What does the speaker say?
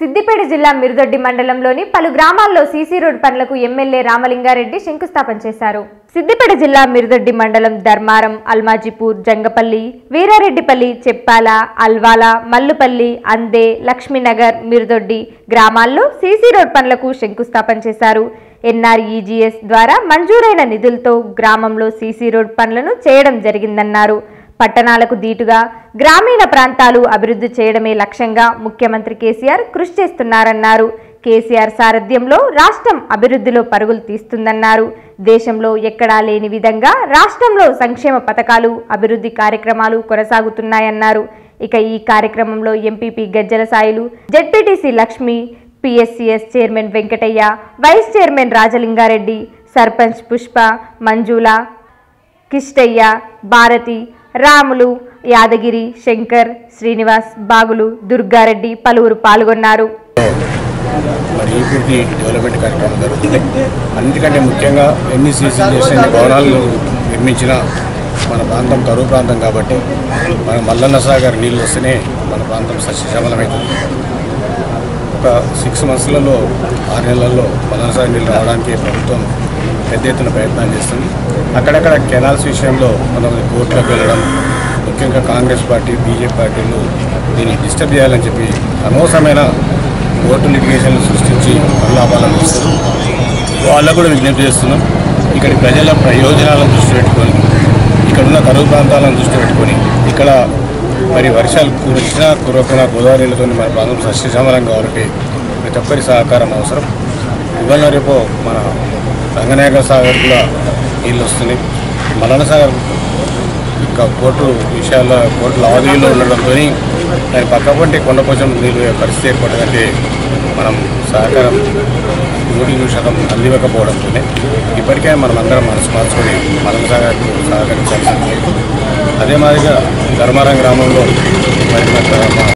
సిద్దిపేట జిల్లా మిరుదొడ్డి మండలంలోని పలు గ్రామాల్లో సీసీ రోడ్ పనులకు ఎమ్మెల్యే రామలింగారెడ్డి శంకుస్థాపన చేశారు సిద్దిపేట జిల్లా మిరుదొడ్డి మండలం ధర్మారం అల్మాజీపూర్ జంగపల్లి వీరారెడ్డిపల్లి చెప్పాల అల్వాల మల్లుపల్లి అందే లక్ష్మీనగర్ మిరుదొడ్డి గ్రామాల్లో సీసీ రోడ్ పనులకు శంకుస్థాపన చేశారు ఎన్ఆర్ఈజీఎస్ ద్వారా మంజూరైన నిధులతో గ్రామంలో సీసీ రోడ్ పనులను చేయడం జరిగిందన్నారు పట్టణాలకు దీటుగా గ్రామీణ ప్రాంతాలు అభివృద్ధి చేయడమే లక్ష్యంగా ముఖ్యమంత్రి కేసీఆర్ కృషి చేస్తున్నారన్నారు కేసీఆర్ సారథ్యంలో రాష్ట్రం అభివృద్ధిలో పరుగులు తీస్తుందన్నారు దేశంలో ఎక్కడా లేని విధంగా రాష్ట్రంలో సంక్షేమ పథకాలు అభివృద్ధి కార్యక్రమాలు కొనసాగుతున్నాయన్నారు ఇక ఈ కార్యక్రమంలో MPP Gajjala Sailu ZPTC Lakshmi PSCS chairman Venkataiah vice chairman Rajalingareddy sarpanch Pushpa Manjula Kistaiah Bharathi Ramulu Yadagiri Shankar Srinivas Bagulu Durgareddy పలువురు పాల్గొన్నారు మరి ఈపీపీ డెవలప్మెంట్ కార్యక్రమం జరుగుతుంది అన్నిటికంటే ముఖ్యంగా ఎన్ని సీసీ చేసిన భవనాలు నిర్మించిన మన ప్రాంతం కరువు ప్రాంతం కాబట్టి మన మల్లన్న సాగర్ నీళ్ళు వస్తేనే మన ప్రాంతం సస్యశ్యామలమవుతుంది ఒక సిక్స్ మంత్స్లలో ఆరు నెలల్లో మల్లన్న సాగర్ నీళ్ళు రావడానికి ప్రభుత్వం పెద్ద ఎత్తున ప్రయత్నాలు చేస్తుంది అక్కడక్కడ కెనాల్స్ విషయంలో కొంతమంది కోర్టులకు వెళ్ళడం ముఖ్యంగా కాంగ్రెస్ పార్టీ బీజేపీ పార్టీలు దీన్ని డిస్టర్బ్ చేయాలని చెప్పి అనవసరమైన కోర్టు లిటిగేషన్లు సృష్టించి లాభాలను ఇస్తారు వాళ్ళకు కూడా విజ్ఞప్తి చేస్తున్నాం ఇక్కడి ప్రజల ప్రయోజనాలను దృష్టి పెట్టుకొని ఇక్కడ ఉన్న కరువు ప్రాంతాలను దృష్టి పెట్టుకొని ఇక్కడ మరి వర్షాలు కురిసినా కురకుండా గోదావరి నీళ్ళతో మన ప్రాంతం సస్యశ్యామలం కావాలంటే ప్రతి ఒక్కరి సహకారం అవసరం ఇవాళ రేపు మన రంగనాయక సాగర్ కూడా నీళ్ళు వస్తున్నాయి మలన సాగర్ ఇంకా కోర్టు విషయాల్లో కోర్టు లావాదేవీలో ఉండడంతో దాని పక్కపంటి కొండపోచం నీళ్ళు పరిస్థితి ఏర్పడదంటే మనం సహకారం నూటి శాతం అందివ్వకపోవడంతోనే ఇప్పటికే మనం అందరం మనసు మార్చుకొని మనం సాగర్కు సహకరించాల్సింది అదే మాదిరిగా ధర్మారం గ్రామంలో మరి మన